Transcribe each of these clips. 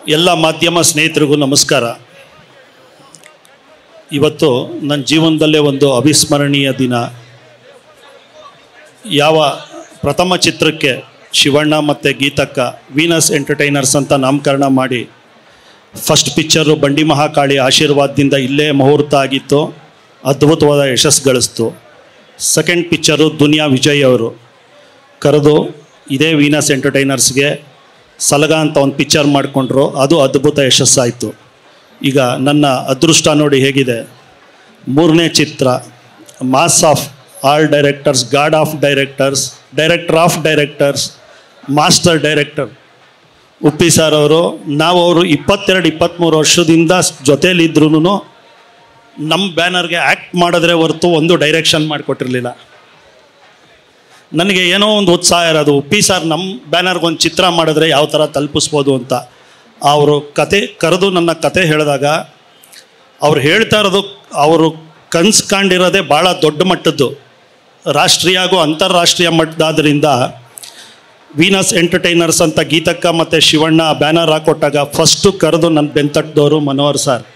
ಎಲ್ಲ ಮಾಧ್ಯಮ ಸ್ನೇಹಿತರಿಗೂ ನಮಸ್ಕಾರ ಇವತ್ತು ನನ್ನ ಜೀವನದಲ್ಲೇ ಒಂದು ಅವಿಸ್ಮರಣೀಯ ದಿನ ಯಾವ ಪ್ರಥಮ ಚಿತ್ರಕ್ಕೆ ಶಿವಣ್ಣ ಮತ್ತು ಗೀತಕ್ಕ ವೀನಸ್ ಎಂಟರ್ಟೈನರ್ಸ್ ಅಂತ ನಾಮಕರಣ ಮಾಡಿ ಫಸ್ಟ್ ಪಿಕ್ಚರು ಬಂಡಿ ಮಹಾಕಾಳಿ ಆಶೀರ್ವಾದದಿಂದ ಇಲ್ಲೇ ಮುಹೂರ್ತ ಆಗಿತ್ತು ಅದ್ಭುತವಾದ ಯಶಸ್ಸು ಗಳಿಸ್ತು ಸೆಕೆಂಡ್ ಪಿಕ್ಚರು ದುನಿಯಾ ವಿಜಯ್ ಅವರು ಕರೆದು ಇದೇ ವೀನಸ್ ಎಂಟರ್ಟೈನರ್ಸ್ಗೆ ಸಲಗ ಅಂತ ಒಂದು ಪಿಕ್ಚರ್ ಮಾಡಿಕೊಂಡ್ರು ಅದು ಅದ್ಭುತ ಯಶಸ್ಸಾಯಿತು ಈಗ ನನ್ನ ಅದೃಷ್ಟ ನೋಡಿ ಹೇಗಿದೆ ಮೂರನೇ ಚಿತ್ರ mass of all directors god of directors director of directors master director Uppi sir ಅವರು ನಾವು ಅವರು ಇಪ್ಪತ್ತೆರಡು ಇಪ್ಪತ್ತ್ಮೂರು ವರ್ಷದಿಂದ ಜೊತೇಲಿದ್ರೂ ನಮ್ಮ ಬ್ಯಾನರ್ಗೆ ಆ್ಯಕ್ಟ್ ಮಾಡಿದ್ರೆ ಹೊರತು ಒಂದು ಡೈರೆಕ್ಷನ್ ಮಾಡಿಕೊಟ್ಟಿರಲಿಲ್ಲ ನನಗೆ ಏನೋ ಒಂದು ಉತ್ಸಾಹ ಇರೋದು ಉಪ್ಪಿ ಸರ್ ನಮ್ಮ ಬ್ಯಾನರ್ಗೆ ಒಂದು ಚಿತ್ರ ಮಾಡಿದ್ರೆ ಯಾವ ಥರ ತಲುಪಿಸ್ಬೋದು ಅಂತ ಅವರು ಕತೆ ಕರೆದು ನನ್ನ ಕತೆ ಹೇಳಿದಾಗ ಅವ್ರು ಹೇಳ್ತಾ ಇರೋದು ಅವರು ಕನ್ಸು ಕಂಡಿರೋದೇ ಭಾಳ ದೊಡ್ಡ ಮಟ್ಟದ್ದು ರಾಷ್ಟ್ರೀಯ ಹಾಗೂ ಅಂತಾರಾಷ್ಟ್ರೀಯ ಮಟ್ಟದಾದ್ರಿಂದ ವೀನಸ್ ಎಂಟರ್ಟೈನರ್ಸ್ ಅಂತ ಗೀತಕ್ಕ ಮತ್ತು ಶಿವಣ್ಣ ಬ್ಯಾನರ್ ಹಾಕೊಟ್ಟಾಗ ಫಸ್ಟು ಕರೆದು ನನ್ನ ಬೆಂತಟ್ಟದವರು ಮನೋಹರ್ ಸರ್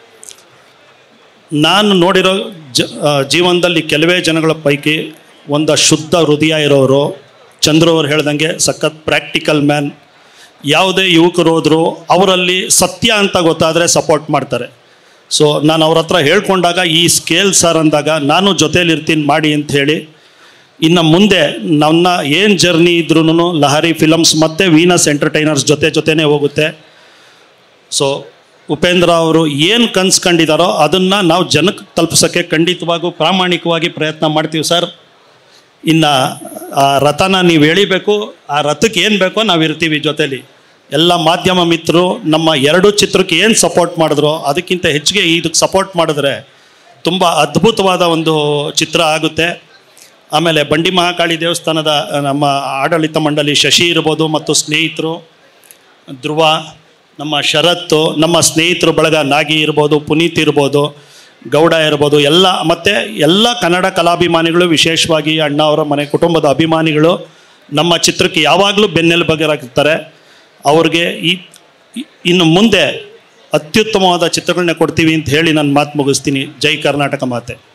ನಾನು ನೋಡಿರೋ ಜ ಆ, ಜೀವನದಲ್ಲಿ ಕೆಲವೇ ಜನಗಳ ಪೈಕಿ ಒಂದು ಶುದ್ಧ ಹೃದಯ ಇರೋರು ಚಂದ್ರು ಅವ್ರು ಹೇಳ್ದಂಗೆ ಸಖತ್ ಪ್ರಾಕ್ಟಿಕಲ್ ಮ್ಯಾನ್ ಯಾವುದೇ ಯುವಕರು ಹೋದ್ರು ಅವರಲ್ಲಿ ಸತ್ಯ ಅಂತ ಗೊತ್ತಾದರೆ ಸಪೋರ್ಟ್ ಮಾಡ್ತಾರೆ ಸೊ ನಾನು ಅವ್ರ ಹತ್ರ ಹೇಳ್ಕೊಂಡಾಗ ಈ ಸ್ಕೇಲ್ ಸರ್ ಅಂದಾಗ ನಾನು ಜೊತೇಲಿರ್ತೀನಿ ಮಾಡಿ ಅಂತ ಹೇಳಿ ಇನ್ನು ಮುಂದೆ ನನ್ನ ಏನು ಜರ್ನಿ ಇದ್ರೂ ಲಹರಿ ಫಿಲಮ್ಸ್ ಮತ್ತು ವೀನಸ್ ಎಂಟರ್ಟೈನರ್ಸ್ ಜೊತೆ ಜೊತೆನೇ ಹೋಗುತ್ತೆ ಸೊ ಉಪೇಂದ್ರ ಅವರು ಏನು ಕನ್ಸ್ಕೊಂಡಿದ್ದಾರೋ ಅದನ್ನು ನಾವು ಜನಕ್ಕೆ ತಲುಪಿಸೋಕ್ಕೆ ಖಂಡಿತವಾಗೂ ಪ್ರಾಮಾಣಿಕವಾಗಿ ಪ್ರಯತ್ನ ಮಾಡ್ತೀವಿ ಸರ್ ಇನ್ನು ಆ ರಥನ ನೀವು ಎಳಿಬೇಕು ಆ ರಥಕ್ಕೆ ಏನು ಬೇಕೋ ನಾವು ಇರ್ತೀವಿ ಜೊತೇಲಿ ಎಲ್ಲ ಮಾಧ್ಯಮ ಮಿತ್ರರು ನಮ್ಮ ಎರಡು ಚಿತ್ರಕ್ಕೆ ಏನು ಸಪೋರ್ಟ್ ಮಾಡಿದ್ರೋ ಅದಕ್ಕಿಂತ ಹೆಚ್ಚಿಗೆ ಇದಕ್ಕೆ ಸಪೋರ್ಟ್ ಮಾಡಿದ್ರೆ ತುಂಬ ಅದ್ಭುತವಾದ ಒಂದು ಚಿತ್ರ ಆಗುತ್ತೆ ಆಮೇಲೆ ಬಂಡಿ ಮಹಾಕಾಳಿ ದೇವಸ್ಥಾನದ ನಮ್ಮ ಆಡಳಿತ ಮಂಡಳಿ ಶಶಿ ಇರ್ಬೋದು ಮತ್ತು ಸ್ನೇಹಿತರು ಧ್ರುವ ನಮ್ಮ ಶರತ್ತು ನಮ್ಮ ಸ್ನೇಹಿತರು ಬಳಗ ನಾಗಿ ಇರ್ಬೋದು ಪುನೀತ್ ಇರ್ಬೋದು ಗೌಡ ಇರ್ಬೋದು ಎಲ್ಲ ಮತ್ತು ಎಲ್ಲ ಕನ್ನಡ ಕಲಾಭಿಮಾನಿಗಳು ವಿಶೇಷವಾಗಿ ಅಣ್ಣ ಅವರ ಮನೆ ಕುಟುಂಬದ ಅಭಿಮಾನಿಗಳು ನಮ್ಮ ಚಿತ್ರಕ್ಕೆ ಯಾವಾಗಲೂ ಬೆನ್ನೆಲುಬಾಗಿರ್ತಾರೆ ಅವ್ರಿಗೆ ಈ ಈ- ಇನ್ನು ಮುಂದೆ ಅತ್ಯುತ್ತಮವಾದ ಚಿತ್ರಗಳನ್ನ ಕೊಡ್ತೀವಿ ಅಂತ ಹೇಳಿ ನಾನು ಮಾತು ಮುಗಿಸ್ತೀನಿ ಜೈ ಕರ್ನಾಟಕ ಮಾತೆ